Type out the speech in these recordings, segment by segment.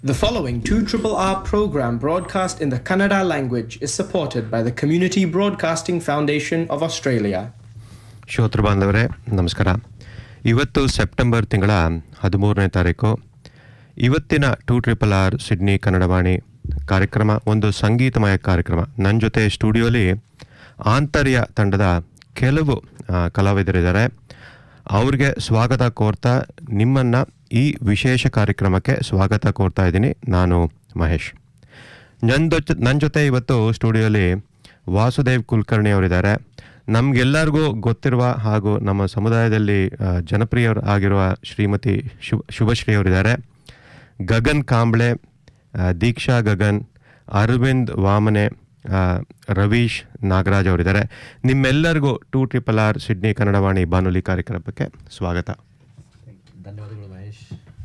The following 2RRR program broadcast in the Kannada language is supported by the Community Broadcasting Foundation of Australia. ಶ್ರೋತೃ ಬಾಂಧವರೇ ನಮಸ್ಕಾರ ಇವತ್ತು September ತಿಂಗಳ ಹದಿಮೂರನೇ ತಾರೀಕು ಇವತ್ತಿನ two triple R Sydney Kannadavani ಕಾರ್ಯಕ್ರಮ ಒಂದು ಸಂಗೀತಮಯ ಕಾರ್ಯಕ್ರಮ ನನ್ನ ಜೊತೆ ಸ್ಟುಡಿಯೋಲಿ ಆಂತರ್ಯ ತಂಡದ ಕೆಲವು ಆ, ಕಲಾವಿದರಿದ್ದಾರೆ ಅವ್ರಿಗೆ ಸ್ವಾಗತ ಕೋರ್ತಾ ನಿಮ್ಮನ್ನು ಈ ವಿಶೇಷ ಕಾರ್ಯಕ್ರಮಕ್ಕೆ ಸ್ವಾಗತ ಕೋರ್ತಾ ಇದ್ದೀನಿ ನಾನು ಮಹೇಶ್ ನನ್ನ ಜೊತೆ ನನ್ನ ಜೊತೆ ಇವತ್ತು ಸ್ಟುಡಿಯೋಲಿ ವಾಸುದೇವ್ ಕುಲಕರ್ಣಿ ಅವರಿದ್ದಾರೆ ನಮಗೆಲ್ಲರಿಗೂ ಗೊತ್ತಿರುವ ಹಾಗೂ ನಮ್ಮ ಸಮುದಾಯದಲ್ಲಿ ಆ, ಜನಪ್ರಿಯರು ಆಗಿರುವ ಶ್ರೀಮತಿ ಶುಭ ಶುಭಶ್ರೀ ಅವರಿದ್ದಾರೆ ಗಗನ್ ಕಾಂಬ್ಳೆ ಆ, ದೀಕ್ಷಾ ಗಗನ್ ಅರವಿಂದ್ ವಾಮನೆ ಆ, ರವೀಶ್ ನಾಗರಾಜ್ ಅವರಿದ್ದಾರೆ ನಿಮ್ಮೆಲ್ಲರಿಗೂ two triple R Sydney Kannadavani ಬಾನುಲಿ ಕಾರ್ಯಕ್ರಮಕ್ಕೆ ಸ್ವಾಗತ ಧನ್ಯವಾದಗಳು ಮಹೇಶ್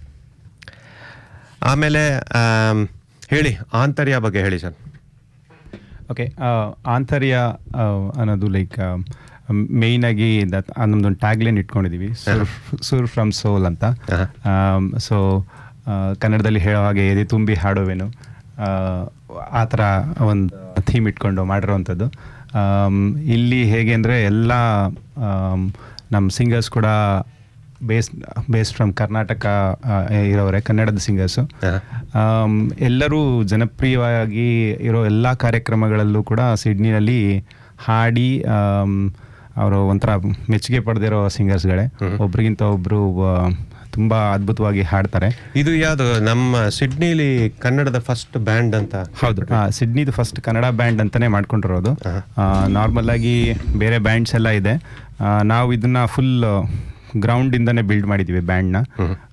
ಆಮೇಲೆ ಆಮ್, ಹೇಳಿ ಆಂತರ್ಯ ಬಗ್ಗೆ ಹೇಳಿ ಸರ್ ಓಕೆ ಆಂತರ್ಯ ಆ, ಅನ್ನೋದು ಲೈಕ್ ಮೇಯ್ನಾಗಿ ದಟ್ ನಮ್ದೊಂದು ಟ್ಯಾಗ್ಲೈನ್ ಇಟ್ಕೊಂಡಿದ್ದೀವಿ ಸುರ್ ಸುರ್ ಫ್ರಮ್ ಸೋಲ್ ಅಂತ ಸೊ ಕನ್ನಡದಲ್ಲಿ ಹೇಳೋ ಹಾಗೆ ಎದೆ ತುಂಬಿ ಹಾಡುವೆನು ಆ, ಆ ಥರ ಒಂದು ಥೀಮ್ ಇಟ್ಕೊಂಡು ಮಾಡಿರೋವಂಥದ್ದು ಆಮ್, ಇಲ್ಲಿ ಹೇಗೆ ಅಂದರೆ ಎಲ್ಲ ಆಮ್, ನಮ್ಮ ಸಿಂಗರ್ಸ್ ಕೂಡ ಬೇಸ್ ಬೇಸ್ಡ್ ಫ್ರಮ್ ಕರ್ನಾಟಕ ಆ, ಇರೋರೆ ಕನ್ನಡದ ಸಿಂಗರ್ಸು ಆಮ್, ಎಲ್ಲರೂ ಜನಪ್ರಿಯವಾಗಿ ಇರೋ ಎಲ್ಲ ಕಾರ್ಯಕ್ರಮಗಳಲ್ಲೂ ಕೂಡ ಸಿಡ್ನಿನಲ್ಲಿ ಹಾಡಿ ಅವರು ಒಂಥರ ಮೆಚ್ಚುಗೆ ಪಡೆದಿರೋ ಸಿಂಗರ್ಸ್ಗಳೇ ಒಬ್ರಿಗಿಂತ ಒಬ್ಬರು ತುಂಬ ಅದ್ಭುತವಾಗಿ ಹಾಡ್ತಾರೆ ಇದು ಯಾವುದು ನಮ್ಮ ಸಿಡ್ನಿಲಿ ಕನ್ನಡದ ಫಸ್ಟ್ ಬ್ಯಾಂಡ್ ಅಂತ ಹೌದು ಸಿಡ್ನಿದು ಫಸ್ಟ್ ಕನ್ನಡ ಬ್ಯಾಂಡ್ ಅಂತಾನೆ ಮಾಡ್ಕೊಂಡಿರೋದು ನಾರ್ಮಲ್ ಆಗಿ ಬೇರೆ ಬ್ಯಾಂಡ್ಸ್ ಎಲ್ಲ ಇದೆ ಆ, ನಾವು ಇದನ್ನ ಫುಲ್ ಗ್ರೌಂಡ್ ಇಂದಾನೆ ಬಿಲ್ಡ್ ಮಾಡಿದೀವಿ ಬ್ಯಾಂಡ್ನ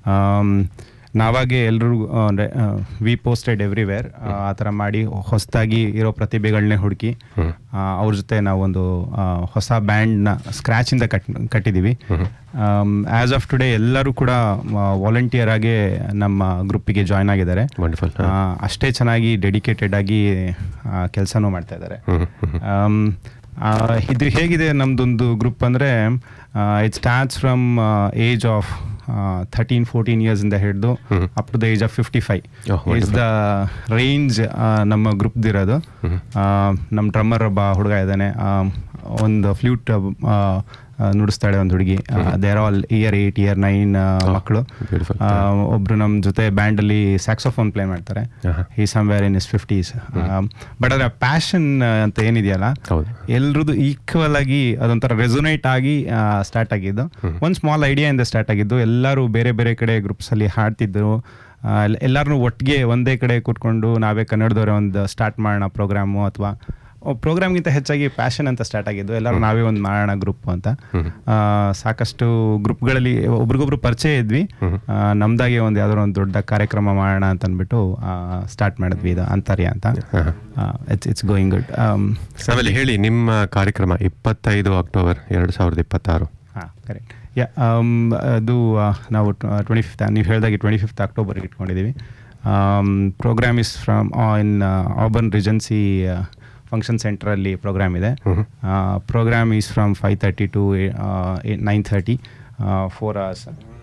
ನಾವಾಗೆ ಎಲ್ಲರೂ ವಿ ಪೋಸ್ಟೆಡ್ ಎವ್ರಿವೇರ್ ಆ ಥರ ಮಾಡಿ ಹೊಸದಾಗಿ ಇರೋ ಪ್ರತಿಭೆಗಳನ್ನೇ ಹುಡುಕಿ ಅವ್ರ ಜೊತೆ ನಾವೊಂದು ಆ, ಹೊಸ ಬ್ಯಾಂಡ್ನ ಸ್ಕ್ರ್ಯಾಚಿಂದ ಕಟ್ ಕಟ್ಟಿದ್ದೀವಿ ಆ್ಯಸ್ ಆಫ್ ಟುಡೇ ಎಲ್ಲರೂ ಕೂಡ ವಾಲಂಟಿಯರ್ ಆಗಿ ನಮ್ಮ ಗ್ರೂಪಿಗೆ ಜಾಯ್ನ್ ಆಗಿದ್ದಾರೆ ವಂಡರ್ಫುಲ್ ಆ, ಅಷ್ಟೇ ಚೆನ್ನಾಗಿ ಡೆಡಿಕೇಟೆಡ್ ಆಗಿ ಕೆಲಸನೂ ಮಾಡ್ತಾ ಇದ್ದಾರೆ ಆಮ್, ಆ, ಇದು ಹೇಗಿದೆ ನಮ್ದೊಂದು ಗ್ರೂಪ್ ಅಂದರೆ it starts from age of thirteen fourteen years ಇಂದ ಹಿಡಿದು up to the age of fifty five Oh, is the range ನಮ್ಮ ಗ್ರೂಪ್ದಿರೋದು ನಮ್ಮ ಡ್ರಮ್ಮರ್ ಒಬ್ಬ ಹುಡುಗ ಇದ್ದಾನೆ ಒಂದು ಫ್ಲೂಟ್ ನುಡಿಸ್ತಾಳೆ ಒಂದು ಹುಡುಗಿ there all year eight year nine ಮಕ್ಕಳು beautiful. ಆ, ಒಬ್ರು ನಮ್ಮ ಜೊತೆ ಬ್ಯಾಂಡ್ ಅಲ್ಲಿ ಸ್ಯಾಕ್ಸೋಫೋನ್ ಪ್ಲೇ ಮಾಡ್ತಾರೆ ಆಹಾ. ಈ somewhere in is fifties but ಅದರ ಪ್ಯಾಷನ್ ಅಂತ ಏನಿದೆಯಲ್ಲ ಹೌದು. ಎಲ್ರದ್ದು ಈಕ್ವಲ್ ಆಗಿ ಅದೊಂಥರ ರೆಸೊನೇಟ್ ಆಗಿ ಸ್ಟಾರ್ಟ್ ಆಗಿದ್ದು ಒಂದು ಸ್ಮಾಲ್ ಐಡಿಯಾ ಇಂದ ಸ್ಟಾರ್ಟ್ ಆಗಿದ್ದು ಎಲ್ಲರೂ ಬೇರೆ ಬೇರೆ ಕಡೆ ಗ್ರೂಪ್ಸ್ ಅಲ್ಲಿ ಹಾಡ್ತಿದ್ರು ಎಲ್ಲರೂ ಒಟ್ಟಿಗೆ ಒಂದೇ ಕಡೆ ಕೂತ್ಕೊಂಡು ನಾವೇ ಕನ್ನಡದವರೇ ಒಂದು ಸ್ಟಾರ್ಟ್ ಮಾಡೋಣ ಪ್ರೋಗ್ರಾಮು ಅಥವಾ ಪ್ರೋಗ್ರಾಮ್ಗಿಂತ ಹೆಚ್ಚಾಗಿ ಪ್ಯಾಷನ್ ಅಂತ ಸ್ಟಾರ್ಟ್ ಆಗಿದ್ದು ಎಲ್ಲರೂ ನಾವೇ ಒಂದು ಮಾಡೋಣ ಗ್ರೂಪ್ ಅಂತ ಆ, ಸಾಕಷ್ಟು ಗ್ರೂಪ್ಗಳಲ್ಲಿ ಒಬ್ರಿಗೊಬ್ರು ಪರಿಚಯ ಇದ್ವಿ ಆ, ನಮ್ದಾಗೆ ಒಂದು ಯಾವ್ದಾದ್ರು ಒಂದು ದೊಡ್ಡ ಕಾರ್ಯಕ್ರಮ ಮಾಡೋಣ ಅಂತ ಅಂದ್ಬಿಟ್ಟು ಸ್ಟಾರ್ಟ್ ಮಾಡಿದ್ವಿ ಇದು ಅಂತರ್ಯ ಅಂತ ಇಟ್ಸ್ ಇಟ್ಸ್ ಗೋಯಿಂಗ್ ಗುಡ್ ಆಮೇಲೆ ಹೇಳಿ ನಿಮ್ಮ ಕಾರ್ಯಕ್ರಮ ಇಪ್ಪತ್ತೈದು ಅಕ್ಟೋಬರ್ ಎರಡು ಸಾವಿರದ ಇಪ್ಪತ್ತಾರು ಹಾಂ ಕರೆಕ್ಟ್ ಯಾ ಅದು ಆ, ನಾವು ಟ್ವೆಂಟಿ ಫಿಫ್ತ್ ನೀವು ಹೇಳಿದಾಗೆ ಟ್ವೆಂಟಿ ಫಿಫ್ತ್ ಅಕ್ಟೋಬರ್ಗೆ ಇಟ್ಕೊಂಡಿದ್ದೀವಿ programme is from in Auburn regency function ಸೆಂಟ್ರಲ್ಲಿ ಪ್ರೋಗ್ರಾಮ್ ಇದೆ programme is from five thirty to nine thirty four hours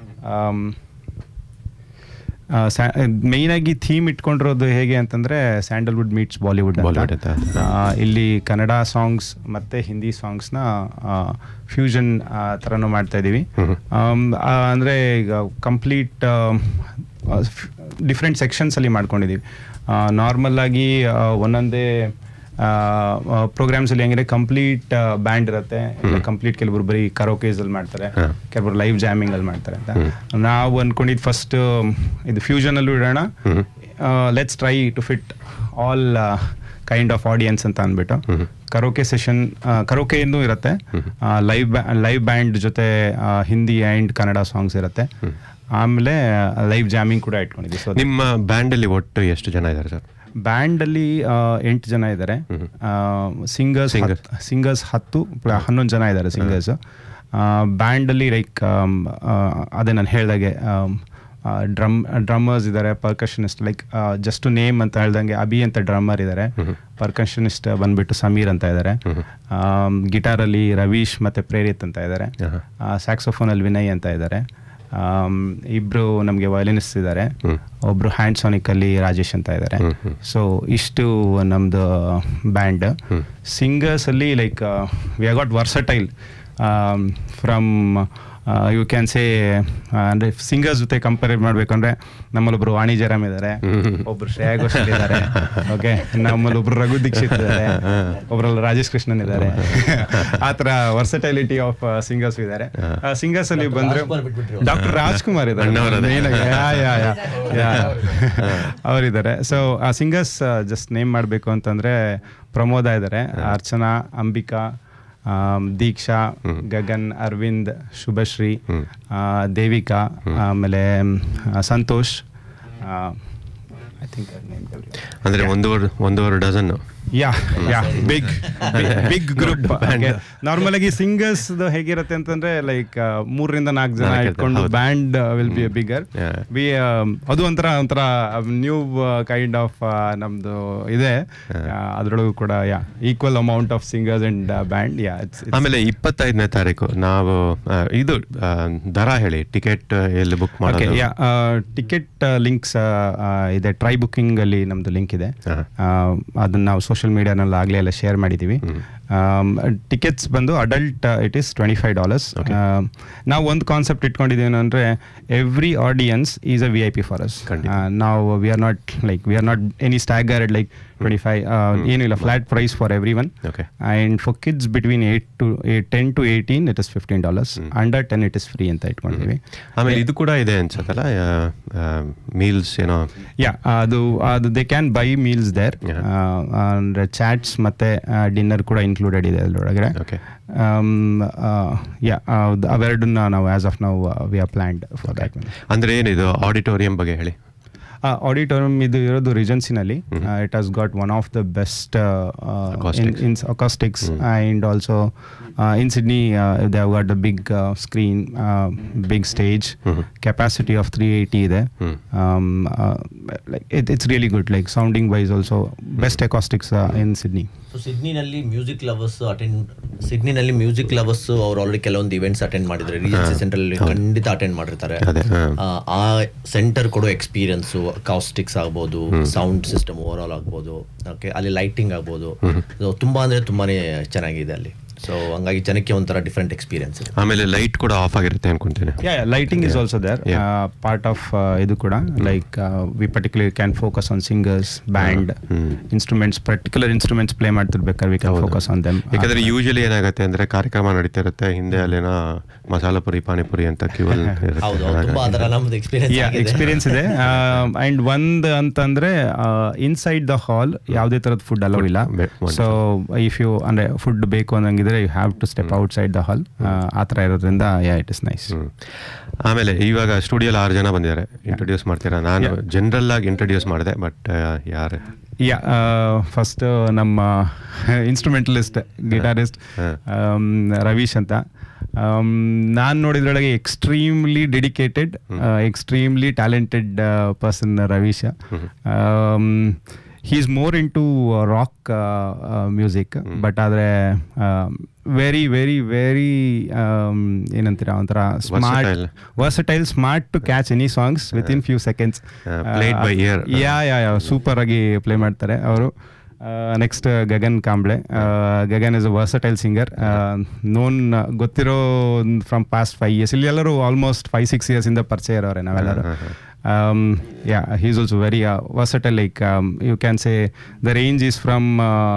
ಮೇಯ್ನಾಗಿ ಥೀಮ್ ಇಟ್ಕೊಂಡಿರೋದು ಹೇಗೆ ಅಂತಂದರೆ ಸ್ಯಾಂಡಲ್ವುಡ್ ಮೀಟ್ಸ್ ಬಾಲಿವುಡ್ Bollywood ಅಂತ. ಆ, ಇಲ್ಲಿ ಕನ್ನಡ ಸಾಂಗ್ಸ್ ಮತ್ತು ಹಿಂದಿ ಸಾಂಗ್ಸ್ನ ಫ್ಯೂಷನ್ ಥರನೂ ಮಾಡ್ತಾ ಇದ್ದೀವಿ ಆಮ್, ಆ, ಅಂದರೆ ಈಗ ಕಂಪ್ಲೀಟ್ ಡಿಫ್ರೆಂಟ್ ಸೆಕ್ಷನ್ಸಲ್ಲಿ ಮಾಡ್ಕೊಂಡಿದ್ದೀವಿ ನಾರ್ಮಲ್ ಆಗಿ ಆ, ಒಂದೊಂದೇ ಪ್ರೋಗ್ರಾಮ್ಸಲ್ಲಿ ಹೆಂಗಿದೆ ಕಂಪ್ಲೀಟ್ ಬ್ಯಾಂಡ್ ಇರುತ್ತೆ ಕಂಪ್ಲೀಟ್ ಕೆಲವರು ಬರೀ ಕರೋಕೇಸ್ ಅಲ್ಲಿ ಮಾಡ್ತಾರೆ ಕೆಲವರು ಲೈವ್ ಜಾಮಿಂಗ್ ಅಲ್ಲಿ ಮಾಡ್ತಾರೆ ಅಂತ ನಾವು ಅನ್ಕೊಂಡಿದ್ದು ಫಸ್ಟ್ ಇದು ಫ್ಯೂಷನ್ ಅಲ್ಲೂ ಇಡೋಣ let's try to fit all kind of audience ಅಂತ ಅಂದ್ಬಿಟ್ಟು ಕರೋಕೆ ಸೆಷನ್ ಕರೋಕೆಯಿಂದ ಇರುತ್ತೆ ಲೈವ್ ಲೈವ್ ಬ್ಯಾಂಡ್ ಜೊತೆ ಆ, ಹಿಂದಿ ಆ್ಯಂಡ್ ಕನ್ನಡ ಸಾಂಗ್ಸ್ ಇರುತ್ತೆ ಆಮೇಲೆ ಲೈವ್ ಜಾಮಿಂಗ್ ಕೂಡ ಇಟ್ಕೊಂಡಿದ್ವಿ ಸೊ ನಿಮ್ಮ ಬ್ಯಾಂಡಲ್ಲಿ ಒಟ್ಟು ಎಷ್ಟು ಜನ ಇದ್ದಾರೆ ಸರ್ ಬ್ಯಾಂಡಲ್ಲಿ ಎಂಟು ಜನ ಇದ್ದಾರೆ ಸಿಂಗರ್ಸ್ Singers. ಸಿಂಗರ್ಸ್ ಹತ್ತು ಪ್ಲ- ಹನ್ನೊಂದು ಜನ ಇದ್ದಾರೆ ಸಿಂಗರ್ಸ್ ಬ್ಯಾಂಡಲ್ಲಿ ಲೈಕ್ ಅದೇ ನಾನು ಹೇಳ್ದಾಗೆ ಡ್ರಮ್ ಡ್ರಮ್ಮರ್ಸ್ ಇದ್ದಾರೆ ಪರ್ಕಷನಿಸ್ಟ್ ಲೈಕ್ ಜಸ್ಟ್ ನೇಮ್ ಅಂತ ಹೇಳ್ದಂಗೆ ಅಭಿ ಅಂತ ಡ್ರಮ್ಮರ್ ಇದ್ದಾರೆ ಪರ್ಕಷನಿಸ್ಟ್ ಬಂದ್ಬಿಟ್ಟು ಸಮೀರ್ ಅಂತ ಇದ್ದಾರೆ ಗಿಟಾರಲ್ಲಿ ರವೀಶ್ ಮತ್ತೆ ಪ್ರೇರಿತ್ ಅಂತ ಇದ್ದಾರೆ ಸ್ಯಾಕ್ಸೋಫೋನಲ್ಲಿ ವಿನಯ್ ಅಂತ ಇದ್ದಾರೆ ಇಬ್ಬರು ನಮಗೆ ವಯಲಿನಿಸ್ಟ್ ಇದ್ದಾರೆ ಒಬ್ಬರು ಹ್ಯಾಂಡ್ ಸಾನಿಕಲ್ಲಿ ರಾಜೇಶ್ ಅಂತ ಇದ್ದಾರೆ ಸೊ ಇಷ್ಟು ನಮ್ಮದು ಬ್ಯಾಂಡ್ ಸಿಂಗರ್ಸಲ್ಲಿ like we got versatile from you can say ಅಂದರೆ ಸಿಂಗರ್ಸ್ ಜೊತೆ ಕಂಪೇರ್ ಮಾಡಬೇಕಂದ್ರೆ ನಮ್ಮಲ್ಲೊಬ್ರು ವಾಣಿ ಜಯರಾಮ್ ಇದ್ದಾರೆ ಒಬ್ರು ಶ್ರೇಯಾ ಘೋಷಾಲ್ ಇದ್ದಾರೆ ಓಕೆ ನಮ್ಮಲ್ಲಿ ಒಬ್ರು ರಘು ದೀಕ್ಷಿತ್ ಇದ್ದಾರೆ ಒಬ್ರಲ್ಲಿ ರಾಜೇಶ್ ಕೃಷ್ಣನ್ ಇದ್ದಾರೆ ಆ ಥರ ವರ್ಸಟೈಲಿಟಿ ಆಫ್ ಸಿಂಗರ್ಸ್ ಇದ್ದಾರೆ ಸಿಂಗರ್ಸ್ ಅಲ್ಲಿ ಬಂದ್ರೆ ರಾಜ್ಕುಮಾರ್ ಬಿಟ್ಬಿಟ್ರು. ಡಾಕ್ಟರ್ ರಾಜ್ಕುಮಾರ್ ಇದ್ದಾರೆ ಅಣ್ಣವ್ರದೇ. Main ಆಗಿ. ಯಾ, ಯಾ, ಯಾ, ಯಾ. ಅವರಿದ್ದಾರೆ ಸೊ ಆ ಸಿಂಗರ್ಸ್ ಜಸ್ಟ್ ನೇಮ್ ಮಾಡಬೇಕು ಅಂತಂದ್ರೆ ಪ್ರಮೋದ ಇದ್ದಾರೆ ಅರ್ಚನಾ ಅಂಬಿಕಾ ಆಮ್, ದೀಕ್ಷಾ ಗಗನ್ ಅರವಿಂದ್ ಶುಭಶ್ರೀ ಆ, ದೇವಿಕಾ ಆಮೇಲೆ ಆ, ಸಂತೋಷ್ ಐ ಥಿಂಕ್ ಅಂದ್ರೆ ಒಂದೂವರೆ ಒಂದೂವರೆ dozen yeah yeah big big group normal ಆಗಿ ಸಿಂಗರ್ಸ್ ಹೇಗಿರುತ್ತೆ ಅಂತಂದ್ರೆ ಲೈಕ್ ಮೂರರಿಂದ ನಾಲ್ಕು ಜನ ನಾಲ್ಕು ಇಟ್ಕೊಂಡು ಹೌದು. Band will be bigger Yeah. We ಅದು ಒಂಥರ ಒಂಥರ ನ್ಯೂ ಕೈಂಡ್ ಆಫ್ ನಮ್ದು ಇದೆ ಅದರೊಳಗೂ ಕೂಡ yeah equal amount of singers and band yeah it's ಆಮೇಲೆ ಇಪ್ಪತ್ತೈದನೇ ತಾರೀಕು ನಾವು ಆ, ಇದು ಆ, ದರ ಹೇಳಿ ಟಿಕೆಟ್ ಎಲ್ಲಿ ಬುಕ್ ಓಕೆ ಮಾಡೋದು ಯಾ ಟಿಕೆಟ್ ಲಿಂಕ್ಸ್ ಇದೆ ಟ್ರೈ ಬುಕ್ಕಿಂಗ್ ಅಲ್ಲಿ ನಮ್ದು ಲಿಂಕ್ ಇದೆ ಹಾ. ಆ, ಅದನ್ನ ನಾವು ಸೋಷಿಯಲ್ ಮೀಡಿಯಾನಲ್ಲಿ ಆಗಲೇ ಎಲ್ಲ ಶೇರ್ ಮಾಡಿದ್ದೀವಿ ಟಿಕೆಟ್ಸ್ ಬಂದು adult it is twenty five dollars ನಾವು ಒಂದು ಕಾನ್ಸೆಪ್ಟ್ ಇಟ್ಕೊಂಡಿದ್ದೀವಿ ಅಂದರೆ every audience is a V I P for us ಖಂಡಿತ. ನಾವು we are not like we are not any staggered like twenty five ಏನಿಲ್ಲ flat price for every one Okay. And for kids between eight to ten to eighteen it is fifteen dollars under ten it is free ಅಂತ ಇಟ್ಕೊಂಡಿದ್ದೀವಿ ಆಮೇಲೆ ಇದು ಕೂಡ ಇದೆ ಅನ್ಸತ್ತಲ್ಲ meals ಏನೋ yeah ಅದು ಅದು they can buy meals there Yeah. ಅಂದರೆ ಚಾಟ್ಸ್ ಮತ್ತು ಡಿನ್ನರ್ ಕೂಡ ಇನ್ಕ್ಲೂಡೆಡ್ ಇದೆ ಅದರೊಳಗಡೆ Okay. ಯಾ ಅವೆರಡನ್ನ ನಾವು ಆಸ್ ಆಫ್ ನಾವು we are planned for that ಅಂದ್ರೆ ಏನಿದು ಆಡಿಟೋರಿಯಂ ಬಗ್ಗೆ ಹೇಳಿ ಆಡಿಟೋರಿಯಂ ಇದು ಇರೋದು ರಿಜೆನ್ಸಿನಲ್ಲಿ it has got one of the best Acoustics. In acoustics and also in Sydney they have got a big screen big stage capacity of three eighty ಇದೆ like it's really good like sounding wise also best acoustics in Sydney so ಸಿಡ್ನಿನಲ್ಲಿ music lovers attend ಸಿಡ್ನಿನಲ್ಲಿ music lovers ಅವ್ರು already ಕೆಲವೊಂದು events attend ಮಾಡಿದ್ದಾರೆ regency centre ಖಂಡಿತ attend ಮಾಡಿರ್ತಾರೆ ಅದೇ, ಹಾ. ಆ, ಆ ಸೆಂಟರ್ ಕೊಡೋ ಎಕ್ಸ್ಪೀರಿಯನ್ಸು ಕಾಸ್ಟಿಕ್ಸ್ ಆಗ್ಬೋದು ಸೌಂಡ್ ಸಿಸ್ಟಮ್ ಓವರ್ ಆಲ್ ಆಗ್ಬೋದು ಓಕೆ ಅಲ್ಲಿ ಲೈಟಿಂಗ್ ಆಗ್ಬೋದು So, ತುಂಬಾ ಅಂದ್ರೆ ತುಂಬಾನೇ ಚೆನ್ನಾಗಿದೆ ಅಲ್ಲಿ ಸೊ ಹಂಗಾಗಿ ಜನಕ್ಕೆ ಒಂಥರ ಡಿಫ್ರೆಂಟ್ ಎಕ್ಸ್ಪೀರಿಯನ್ಸ್ ಇದೆ ಆಮೇಲೆ ಲೈಟ್ ಕೂಡ ಆಫ್ ಆಗಿರುತ್ತೆ ಅನ್ಕೊಂತೀನಿ Yeah, yeah, lighting is also there. Yeah. Uh, part of uh, ಇದು ಕೂಡ like uh, we particularly can focus on singers, band, instruments, particular instruments play ಮಾಡ್ತಿರ್ಬೇಕಾದ್ರೆ we can ಹೌದು. focus on them. ಯಾಕಂದ್ರೆ usually ಏನಾಗುತ್ತೆ ಅಂದ್ರೆ ಕಾರ್ಯಕ್ರಮ ನಡೀತಾ ಇರುತ್ತೆ ಹಿಂದೆ ಅಲ್ಲೇನೋ ಮಸಾಲ ಪುರಿ ಪಾನಿಪುರಿ ಅಂತ ಕ್ಯೂ ಅಲ್ಲಿ ಹೌದು ಹೌದು, ತುಂಬಾ ಅದರ ನಮ್ದು ಎಕ್ಸ್ಪೀರಿಯನ್ಸ್ ಯಾ ಎಕ್ಸ್ಪೀರಿಯನ್ಸ್ ಇದೆ ಅಂಡ್ ಒಂದ್ ಅಂತಂದ್ರೆ ಇನ್ಸೈಡ್ ದ ಹಾಲ್ ಯಾವುದೇ ತರದ ಫುಡ್ ಅಲೋ ಇಲ್ಲ ಬೆ- wonderful. ಸೊ ಇಫ್ ಯು ಅಂದ್ರೆ ಫುಡ್ ಬೇಕು ಅನ್ನಂಗಿದ್ರೆ you have to step outside the hall ಆ ಥರ ಇರೋದ್ರಿಂದ yeah it is nice hmm. ಆಮೇಲೆ ಇವಾಗ ಸ್ಟುಡಿಯೋಲಿ ಆರು ಜನ ಬಂದಿದ್ದಾರೆ ಇಂಟ್ರೊಡ್ಯೂಸ್ ಮಾಡ್ತೀರಾ ನಾನು ಜನರಲ್ ಆಗಿ ಇಂಟ್ರೊಡ್ಯೂಸ್ ಮಾಡಿದೆ ಬಟ್ ಯಾರು ಯಾ ಫಸ್ಟ್ ನಮ್ಮ ಇನ್ಸ್ಟ್ರೂಮೆಂಟಲಿಸ್ಟ್ ಗಿಟಾರಿಸ್ಟ್ ರವೀಶ್ ಅಂತ ನಾನು ನೋಡಿದ್ರೊಳಗೆ extremely dedicated extremely talented person Ravisha he is more into rock music but ಆದರೆ ವೆರಿ ವೆರಿ ವೆರಿ ಏನಂತೀರ ಒಂಥರ smart Versatile. Versatile smart to catch any songs within few seconds Uh, played by ear. Yeah yeah yeah super ಆಗಿ play ಮಾಡ್ತಾರೆ ಅವರು next Gagan Kamble Gagan is a versatile singer known ಗೊತ್ತಿರೋ from past five years ಇಲ್ಲಿ ಎಲ್ಲರೂ almost five six years ಇಂದ ಪರಿಚಯ ಇರೋರೆ ನಾವೆಲ್ಲರೂ yeah he's also very versatile like you can say the range is from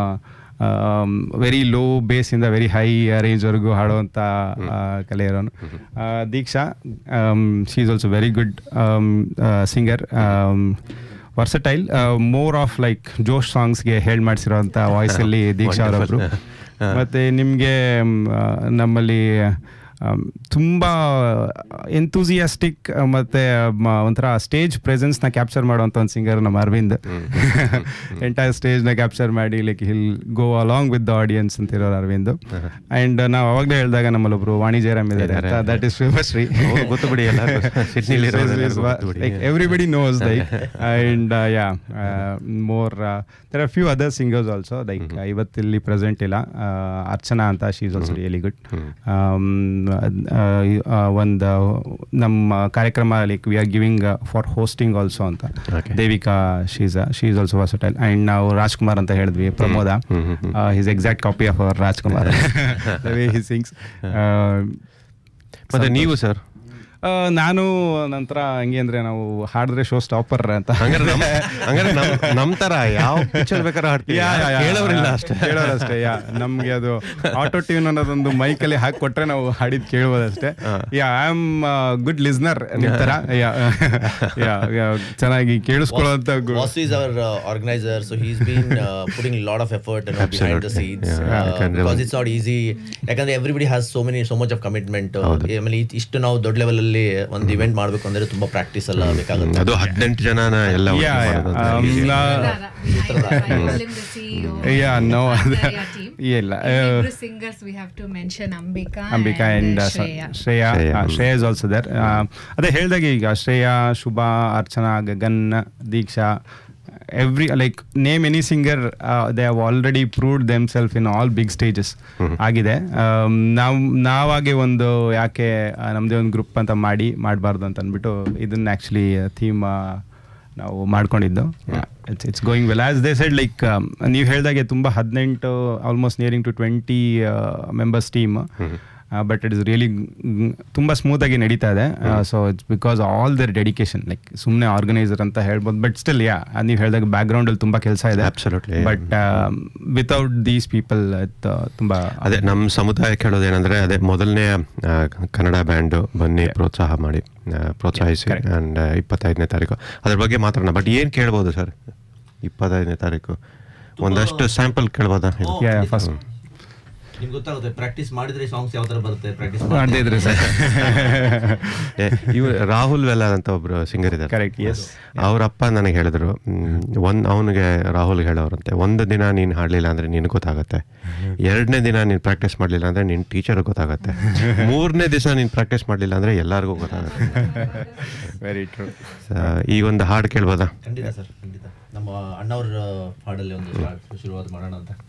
very low ಬೇಸಿಂದ ವೆರಿ ಹೈ ರೇಂಜ್ವರೆಗೂ ಹಾಡುವಂಥ ಕಲೆ ಇರೋನು Deeksha she is also very good singer versatile more of like ಜೋಶ್ ಸಾಂಗ್ಸ್ಗೆ ಹೇಳಿ ಮಾಡಿಸಿರೋಂಥ ವಾಯ್ಸಲ್ಲಿ ದೀಕ್ಷಾ ಅವರೊಬ್ರು ಮತ್ತು ನಿಮಗೆ ನಮ್ಮಲ್ಲಿ ಆಮ್, ತುಂಬ ಎಂತೂಸಿಯಾಸ್ಟಿಕ್ ಮತ್ತು ಒಂಥರ ಸ್ಟೇಜ್ ಪ್ರೆಸೆನ್ಸ್ನ ಕ್ಯಾಪ್ಚರ್ ಮಾಡುವಂಥ ಒಂದು ಸಿಂಗರ್ ನಮ್ಮ ಅರವಿಂದ್ ಎಂಟೈರ್ ಸ್ಟೇಜ್ನ ಕ್ಯಾಪ್ಚರ್ ಮಾಡಿ like he'll go along with the audience ಅಂತಿರೋರು ಅರವಿಂದ್ ಆ್ಯಂಡ್ ನಾವು ಅವಾಗಲೇ ಹೇಳಿದಾಗ ನಮ್ಮಲ್ಲೊಬ್ರು ವಾಣಿ ಜಯರಾಮ್ ಇದ್ದಾರೆ ದಟ್ ಇಸ್ ಶಿವಶ್ರೀ ಅವ್ರು ಗೊತ್ತು ಬಿಡಿ ಎಲ್ಲ ಸಿಡ್ನಿಲಿ ಇರೋರು ಎಲ್ಲರಿಗೂ ಗೊತ್ತು ಬಿಡಿ. like everybody knows like and uh, yeah uh, more uh, there are few other singers also like ಇವತ್ತಿಲ್ಲಿ ಪ್ರೆಸೆಂಟ್ ಇಲ್ಲ uh, ಅರ್ಚನಾ ಅಂತ she is also really good ಒಂದು ನಮ್ಮ ಕಾರ್ಯಕ್ರಮ like we are giving for hosting also ಅಂತ Okay. Devika she's she's also versatile and ನಾವು ರಾಜ್ಕುಮಾರ್ ಅಂತ ಹೇಳಿದ್ವಿ Pramoda hmm, hmm, hmm. His exact copy of our Rajkumar he sings ಮತ್ತೆ ನೀವು ಸರ್ ನಾನು ನಂತರ ಹಂಗೆ ಅಂದ್ರೆ ನಾವು ಹಾಡಿದ್ರೆ ಶೋ ಸ್ಟಾಪರ್ ಅಂತ ಹಂಗಾರೆ ನಮ್ ಹಂಗಾರೆ ನಮ್ ನಮ್ ತರ ಯಾವ ಪಿಕ್ಚರ್ ಬೇಕಾದ್ರೆ ಹಾಡ್ತೀವಿ ಯಾ, ಯಾ, ಯಾ. ಕೇಳೋರಿಲ್ಲ ಅಷ್ಟೇ ಕೇಳೋರಷ್ಟೇ ಯಾ ನಮ್ಗೆ ಅದು ಆಟೋ ಟ್ಯೂನ್ ಅನ್ನೋದೊಂದು ಮೈಕಲ್ಲಿ ಹಾಕಿ ಕೊಟ್ರೆ ನಾವು ಹಾಡಿದ್ ಕೇಳ್ಬೋದಷ್ಟೇ yeah I am good listener ನಿಮ್ ತರ ಯಾ ಯಾ ಯಾ, ಚೆನ್ನಾಗಿ ಕೇಳಿಸ್ಕೊಳ್ಳೋಂತ ಗು- Vasu is our uh, organizer, so he's been uh, putting a lot of effort you know, behind the Absolutely. scenes Yeah, uh, ಯಾಕಂದ್ರೆ because ಒಂದು- it's not easy. ಯಾಕಂದ್ರೆ everybody has so many so much of commitment ಆಮೇಲೆ ಇದ್- ಇಷ್ಟು ನಾವು ದೊಡ್ಡ level ಅಲ್ಲಿ ಒಂದು ಇವೆಂಟ್ ಮಾಡ್ಬೇಕು ಅಂದ್ರೆ ತುಂಬಾ ಪ್ರಾಕ್ಟೀಸ್ ಎಲ್ಲ ಬೇಕಾಗುತ್ತೆ ಅದು ಹದಿನೆಂಟು ಜನನ ಎಲ್ಲ ಒಟ್ಟು Yeah, yeah. ಮಾಡೋದು ಅಂತ Um, easy. Yeah, no, ಅದು- team. ಇಲ್ಲ ಇಬ್ರು singers we have to mention Ambika, Ambika and and uh, Shreya. Shreya Shreya, ah, hmm. Shreya is also there ಅದೇ ಹೇಳ್ದಾಗ ಈಗ Shreya Shubha Archana Gagan Deeksha every like name any singer they have already proved themself in all big stages ಆಗಿದೆ ನಾವು ನಾವಾಗೆ ಒಂದು ಯಾಕೆ ಆ, ನಮ್ದೇ ಒಂದು ಗ್ರೂಪ್ ಅಂತ ಮಾಡಿ ಮಾಡಬಾರ್ದು ಅಂತ ಅಂದ್ಬಿಟ್ಟು ಇದನ್ನ ಆ್ಯಕ್ಚುಲಿ ಥೀಮ್ ನಾವು ಮಾಡ್ಕೊಂಡಿದ್ದು it's it's going well as they said like ನೀವು ಹೇಳ್ದಾಗೆ ತುಂಬ ಹದಿನೆಂಟು almost nearing to twenty members team but it is really ತುಂಬ ಸ್ಮೂತಾಗಿ ನಡೀತಾ ಇದೆ so it's because all their dedication like ಸುಮ್ಮನೆ ಆರ್ಗನೈಸರ್ ಅಂತ ಹೇಳ್ಬೋದು ಬಟ್ ಸ್ಟಿಲ್ ಯಾ ನೀವು ಹೇಳಿದಾಗ ಬ್ಯಾಕ್ಗ್ರೌಂಡಲ್ಲಿ ತುಂಬ ಕೆಲಸ ಇದೆ Absolutely. But without these people ತುಂಬ ಅದೇ ನಮ್ಮ ಸಮುದಾಯಕ್ಕೆ ಹೇಳೋದೇನೆಂದ್ರೆ ಅದೇ ಮೊದಲನೇ ಆ, ಕನ್ನಡ ಬ್ಯಾಂಡು ಬನ್ನಿ ಪ್ರೋತ್ಸಾಹ ಮಾಡಿ ಆ, ಪ್ರೋತ್ಸಾಹಿಸಿ correct. ಆ್ಯಂಡ್ ಇಪ್ಪತ್ತೈದನೇ ತಾರೀಕು ಅದ್ರ ಬಗ್ಗೆ ಮಾತಾಡೋಣ ಬಟ್ ಏನು ಕೇಳ್ಬೋದು ಸರ್ ಇಪ್ಪತ್ತೈದನೇ ತಾರೀಕು ಒಂದಷ್ಟು ಸ್ಯಾಂಪಲ್ ಕೇಳ್ಬೋದಾ ಇದು? Yeah, yeah, first. ನಿಮ್ಗೆ ಗೊತ್ತಾಗುತ್ತೆ ಪ್ರಾಕ್ಟೀಸ್ ಮಾಡಿದ್ರೆ ಸಾಂಗ್ಸ್ ಯಾವ ತರ ಬರುತ್ತೆ ಪ್ರಾಕ್ಟೀಸ್ ಮಾಡದೇ ಇದ್ರೆ ಸರ್ ಏ, ಇವ್ರು ರಾಹುಲ್ ವೆಲ್ಲರ್ ಅಂತ ಒಬ್ರು ಸಿಂಗರ್ ಇದ್ದಾರೆ ಕರೆಕ್ಟ್ ಎಸ್ ಅವರಪ್ಪ ನನಗೆ ಹೇಳಿದ್ರು ಒಂದು ಅವನಿಗೆ ರಾಹುಲ್ ಹೇಳೋರಂತೆ ಒಂದು ದಿನ ನೀನು ಹಾಡಲಿಲ್ಲ ಅಂದರೆ ನಿನಗೆ ಗೊತ್ತಾಗುತ್ತೆ ಎರಡನೇ ದಿನ ನೀನು ಪ್ರಾಕ್ಟೀಸ್ ಮಾಡಲಿಲ್ಲ ಅಂದರೆ ನಿನ್ನ ಟೀಚರ್ಗೆ ಗೊತ್ತಾಗುತ್ತೆ ಮೂರನೇ ದಿವಸ ನೀನು ಪ್ರಾಕ್ಟೀಸ್ ಮಾಡಲಿಲ್ಲ ಅಂದರೆ ಎಲ್ಲರಿಗೂ ಗೊತ್ತಾಗುತ್ತೆ ವೆರಿ ಟ್ರೂ So, ಈ ಒಂದು ಹಾಡು ಕೇಳ್ಬೋದಾ ಖಂಡಿತ ಸರ್ ಖಂಡಿತ ನಮ್ಮ ಅಣ್ಣವ್ರ ಹಾಡಲ್ಲಿ ಒಂದು start ಶುರುವಾದ ಮಾಡೋಣ ಅಂತ